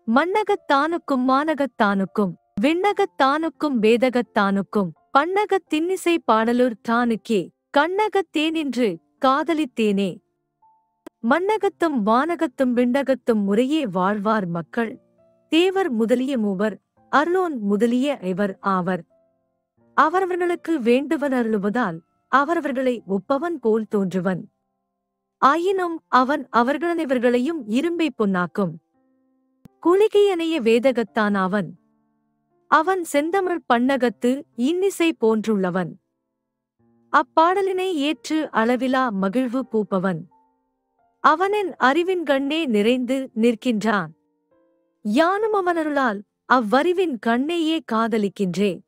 மண்ணகத்தானுக்கும் மானகத்தானுக்கும் விண்ணகத்தானுக்கும் வேதகத்தானுக்கும் பன்னகத் தின்னிசை பாடலுர் தானுக்கே கண்ணகத்தேனின்று காதலித்தேனே மண்ணகத்தும் வானகத்தும் விண்ணகத்தும் முறையே வாழ்வார் மக்கள் தேவர் முதலிய மூவர் அருளோன் முதலிய இவர் ஆவர் அவரவர்களுக்கு வேண்டுவன் அருளுவதால் அவரவர்களை ஒப்பவன் போல் தோன்றுவன் ஆயினும் அவன் அவர்களனைவர்களையும் இரும்பை பொன்னாக்கும் குளிகையனைய வேதகத்தான் அவன் அவன் செந்தமிழ் பன்னகத்து இன்னிசை போன்றுள்ளவன் அப்பாடலினை ஏற்று அளவிலா மகிழ்வு பூப்பவன் அவனின் அறிவின் கண்ணே நிறைந்து நிற்கின்றான் யானும் அவனருளால் அவ்வறிவின் கண்ணேயே காதலிக்கின்றேன்